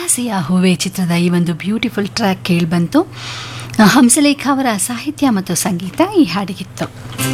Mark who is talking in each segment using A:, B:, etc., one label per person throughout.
A: ಆಸೆಯ ಹೂವೆ ಚಿತ್ರದ ಈ ಒಂದು ಬ್ಯೂಟಿಫುಲ್ ಟ್ರ್ಯಾಕ್ ಕೇಳಿಬಂತು ಹಂಸಲೇಖ ಅವರ ಸಾಹಿತ್ಯ ಮತ್ತು ಸಂಗೀತ ಈ ಹಾಡಿಗಿತ್ತು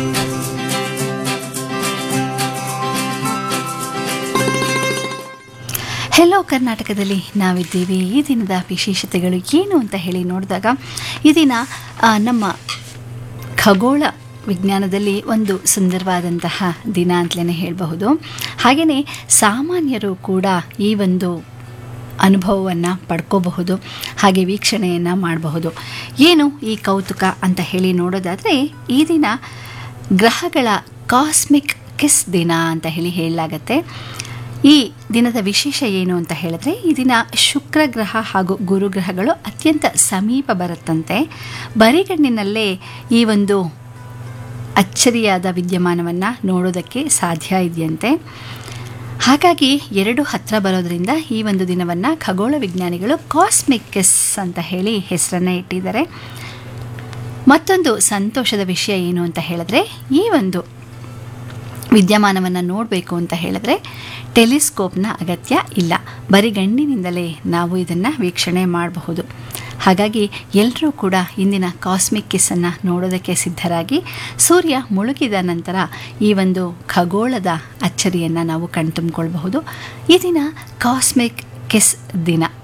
A: ಹೆಲೋ ಕರ್ನಾಟಕದಲ್ಲಿ ನಾವಿದ್ದೀವಿ ಈ ದಿನದ ವಿಶೇಷತೆಗಳು ಏನು ಅಂತ ಹೇಳಿ ನೋಡಿದಾಗ ಈ ದಿನ ಆ, ನಮ್ಮ ಖಗೋಳ ವಿಜ್ಞಾನದಲ್ಲಿ ಒಂದು ಸುಂದರವಾದಂತಹ ದಿನ ಅಂತಲೇ ಹೇಳಬಹುದು ಹಾಗೆಯೇ ಸಾಮಾನ್ಯರು ಕೂಡ ಈ ಒಂದು ಅನುಭವವನ್ನು ಪಡ್ಕೋಬಹುದು ಹಾಗೆ ವೀಕ್ಷಣೆಯನ್ನು ಮಾಡಬಹುದು ಏನು ಈ ಕೌತುಕ ಅಂತ ಹೇಳಿ ನೋಡೋದಾದರೆ ಈ ದಿನ ಗ್ರಹಗಳ ಕಾಸ್ಮಿಕ್ ಕಿಸ್ ದಿನ ಅಂತ ಹೇಳಿ ಹೇಳಲಾಗತ್ತೆ ಈ ದಿನದ ವಿಶೇಷ ಏನು ಅಂತ ಹೇಳಿದ್ರೆ ಈ ದಿನ ಶುಕ್ರ ಗ್ರಹ ಹಾಗೂ ಗುರುಗ್ರಹಗಳು ಅತ್ಯಂತ ಸಮೀಪ ಬರುತ್ತಂತೆ ಬರಿಗಣ್ಣಿನಲ್ಲೇ ಈ ಒಂದು ಅಚ್ಚರಿಯಾದ ವಿದ್ಯಮಾನವನ್ನು ನೋಡೋದಕ್ಕೆ ಸಾಧ್ಯ ಇದೆಯಂತೆ ಹಾಗಾಗಿ ಎರಡು ಹತ್ರ ಬರೋದ್ರಿಂದ ಈ ಒಂದು ದಿನವನ್ನು ಖಗೋಳ ವಿಜ್ಞಾನಿಗಳು ಕಾಸ್ಮಿಕ್ ಕಿಸ್ ಅಂತ ಹೇಳಿ ಹೆಸರನ್ನು ಇಟ್ಟಿದ್ದಾರೆ ಮತ್ತೊಂದು ಸಂತೋಷದ ವಿಷಯ ಏನು ಅಂತ ಹೇಳಿದ್ರೆ ಈ ಒಂದು ವಿದ್ಯಮಾನವನ್ನು ನೋಡಬೇಕು ಅಂತ ಹೇಳಿದ್ರೆ ಟೆಲಿಸ್ಕೋಪ್ನ ಅಗತ್ಯ ಇಲ್ಲ ಬರಿಗಣ್ಣಿನಿಂದಲೇ ನಾವು ಇದನ್ನು ವೀಕ್ಷಣೆ ಮಾಡಬಹುದು ಹಾಗಾಗಿ ಎಲ್ಲರೂ ಕೂಡ ಇಂದಿನ ಕಾಸ್ಮಿಕ್ ಕಿಸ್ಸನ್ನು ನೋಡೋದಕ್ಕೆ ಸಿದ್ಧರಾಗಿ ಸೂರ್ಯ ಮುಳುಗಿದ ನಂತರ ಈ ಒಂದು ಖಗೋಳದ ಅಚ್ಚರಿಯನ್ನು ನಾವು ಕಣ್ತುಂಬಿಕೊಳ್ಬಹುದು ಈ ದಿನ ಕಾಸ್ಮಿಕ್ ಕಿಸ್ ದಿನ